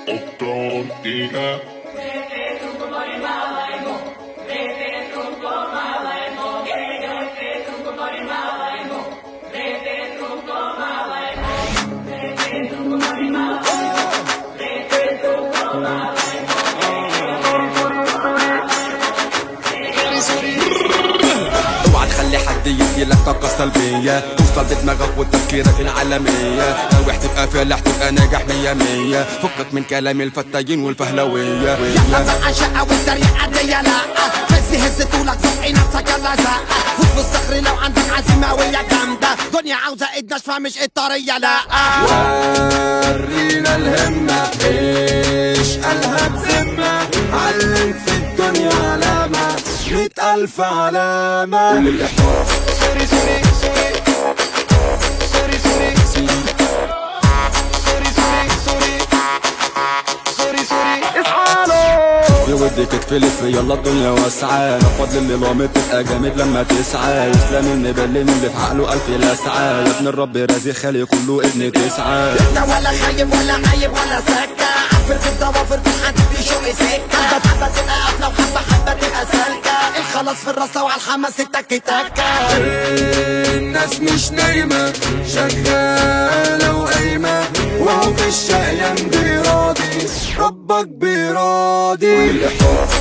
autoridad. اوعى تخلي حد يديلك طاقة سلبية توصل بدماغك وتفكيرك العالمية ناوي تبقى فلاح تبقى ناجح مية مية فكك من كلام الفتاين والفهلوية يلا بقى شقة والتريقة دي لا هز هز طولك زقي نفسك يلا زق فوت في الصخر لو عندك عزيمة وهي جامدة دنيا عاوزة ايد ناشفة مش ايد طرية لا ورينا الهمة ايش قالها بذمة علم في الدنيا علامة مئة ألف علامة للإحراج في ودي تتفلف يلا الدنيا واسعة نفض اللي لامت تبقى جامد لما تسعى يسلم النبل اللي في عقله ألف لسعة يا ابن الرب رازق خالي كله ابن تسعة لا ولا خايب ولا عايب ولا سكة عفر في الضوافر في حد بيشق سكة حبة حبة تبقى قافلة وحبة حبة تبقى سالكة الخلاص في الراس لو على الحماس التك تكة الناس مش نايمة شغالة وقايمة وهو في الشقيان بيراضي ربك بيراضي الإحراج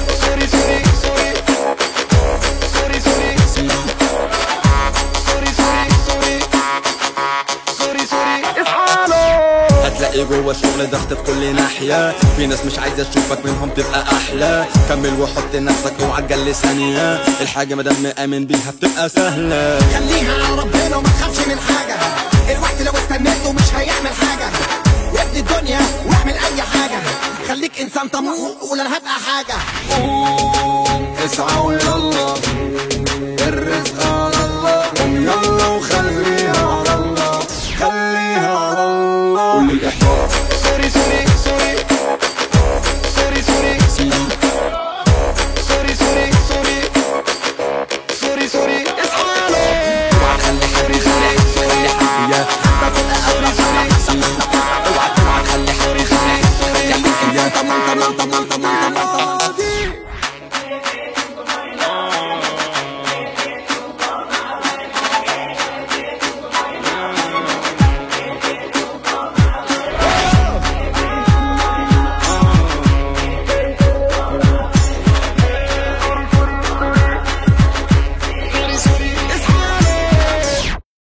هتلاقي جوه الشغل ضغط في كل ناحية في ناس مش عايزة تشوفك منهم تبقى أحلى كمل وحط نفسك اوعى تجلي ثانية الحاجة مادام مآمن بيها بتبقى سهلة خليها على ربنا وما تخافش من حاجة الوقت لو استنيته مش هيعمل حاجة ابني الدنيا واعمل أي حاجة خليك إنسان طموح وقول أنا هبقى حاجة قوم اسعى ويلا